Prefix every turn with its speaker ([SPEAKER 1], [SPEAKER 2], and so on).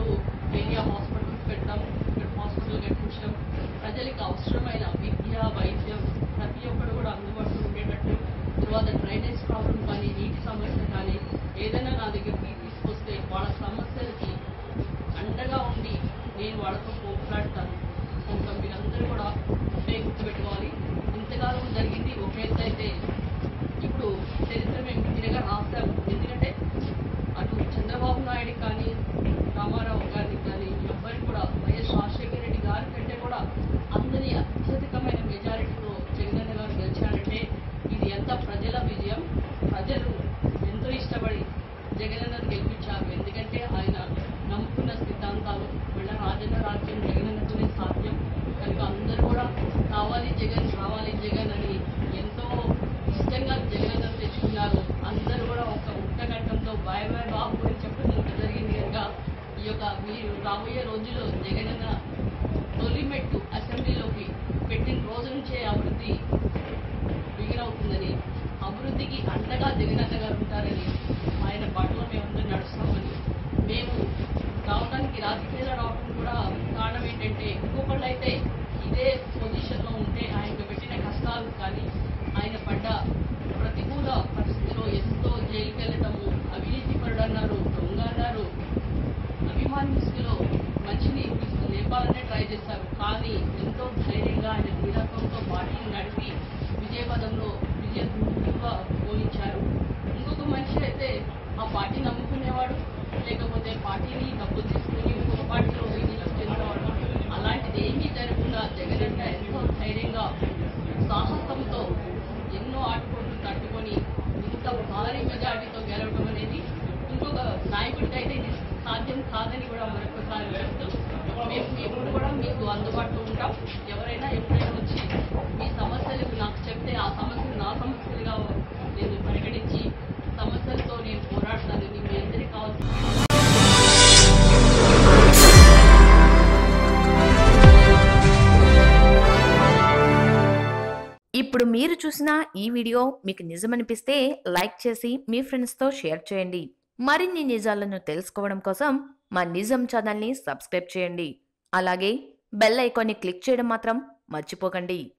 [SPEAKER 1] area hospitals పెడతాం ఇక్కడ hospital కట్టించడం ప్రజలకు అవసరమైన విద్య వైద్యం ప్రతి ఒక్కరు కూడా అందుబాటులో ఉండేటట్టు తర్వాత డ్రైనేజ్ ప్రాబ్లం కానీ నీటి సమస్య కానీ ఏదైనా నా దగ్గరికి తీసుకొస్తే వాళ్ళ సమస్యలకి అండగా ఉండి నేను వాళ్ళతో పోట్లాడతాను కనుక మీరందరూ కూడా ఒకే గుర్తుపెట్టుకోవాలి ఇంతకాలం జరిగింది ఒక ఎత్తు అయితే ఇప్పుడు చరిత్ర మేము తిరగా రాస్తాము ఎందుకంటే అటు చంద్రబాబు నాయుడు కానీ రామారావు గారిని కానీ ఎవ్వరికి కూడా వైఎస్ రాజశేఖర రెడ్డి గారి కంటే కూడా అందరి అత్యధికమైన మెజారిటీతో జగనన్న గారు గెలిచారంటే ఇది ఎంత ప్రజల విజయం ప్రజలు ఎంతో ఇష్టపడి జగనన్నను గెలిపించారు ఎందుకంటే ఆయన నమ్ముకున్న సిద్ధాంతాలు మళ్ళీ రాజన్న రాజ్యం జగనన్నతోనే సాధ్యం కనుక అందరూ కూడా కావాలి జగన్ కావాలి జగన్ అని ఎంతో ఇష్టంగా జగనన్న తెచ్చుకున్నారు అందరూ కూడా ఒక ఉట్టగట్టంతో బాయ్ బాయ్ బాబు అని చెప్పడం జరిగింది కనుక ఈ యొక్క మీరు రాబోయే రోజుల్లో జగనన్న తొలి మెట్టు అసెంబ్లీలోకి పెట్టిన రోజు నుంచే అభివృద్ధి బిగినవుతుందని అభివృద్ధికి అండగా జగనన్న గారు ఉంటారని ఆయన బాటలో మేమందరం నడుస్తామని మేము రావడానికి రాజకీయాలు రావడం కూడా కారణం ఏంటంటే ఇంకొకళ్ళు అయితే ఇదే పొజిషన్లో ఉంటే ఆయనకు పెట్టిన కష్టాలు కానీ ఆయన పడ్డ ప్రతికూల పరిస్థితిలో ఎంతో జైలుకి వెళ్ళటము అవినీతి పరుడు అన్నారు దొంగ అన్నారు అభిమానిస్తులో మంచిని లేపాలనే ట్రై చేశారు కానీ ఎంతో ధైర్యంగా ఆయన ధీరత్వంతో పార్టీని నడిపి విజయపదంలో విజయ దుర్గా పోనించారు ఇంకొక మనిషి అయితే ఆ పార్టీ నమ్ముకునేవాడు లేకపోతే పార్టీని డబ్బులు తీసుకుని ఇంకొక పార్టీలో విలీనం చెందేవాడు అలాంటిది ఏమీ జరగకుండా జగనన్న ఎంతో ధైర్యంగా సాహసంతో ఎన్నో ఆటుపోట్లు తట్టుకొని ఇంత భారీ మెజార్టీతో గెలవడం అనేది ఇంకొక నాయకుడికి అయితే ఇది సాధ్యం కాదని కూడా మరొకసారి చెప్తూ మేము ఎప్పుడు కూడా మీకు అందుబాటులో ఉంటాం ఎవరైనా ఎప్పుడైనా వచ్చి మీ సమస్యలు నాకు చెప్తే ఆ సమస్యలు నా సమస్యలుగా నేను పరిగణించి సమస్యలతో నేను పోరాడతానని మీ అందరికీ కావాల్సిన
[SPEAKER 2] ఇప్పుడు మీరు చూసిన ఈ వీడియో మీకు నిజమనిపిస్తే లైక్ చేసి మీ ఫ్రెండ్స్తో షేర్ చేయండి మరిన్ని నిజాలను తెలుసుకోవడం కోసం మా నిజం ఛానల్ని సబ్స్క్రైబ్ చేయండి అలాగే బెల్ ఐకాన్ని క్లిక్ చేయడం మాత్రం మర్చిపోకండి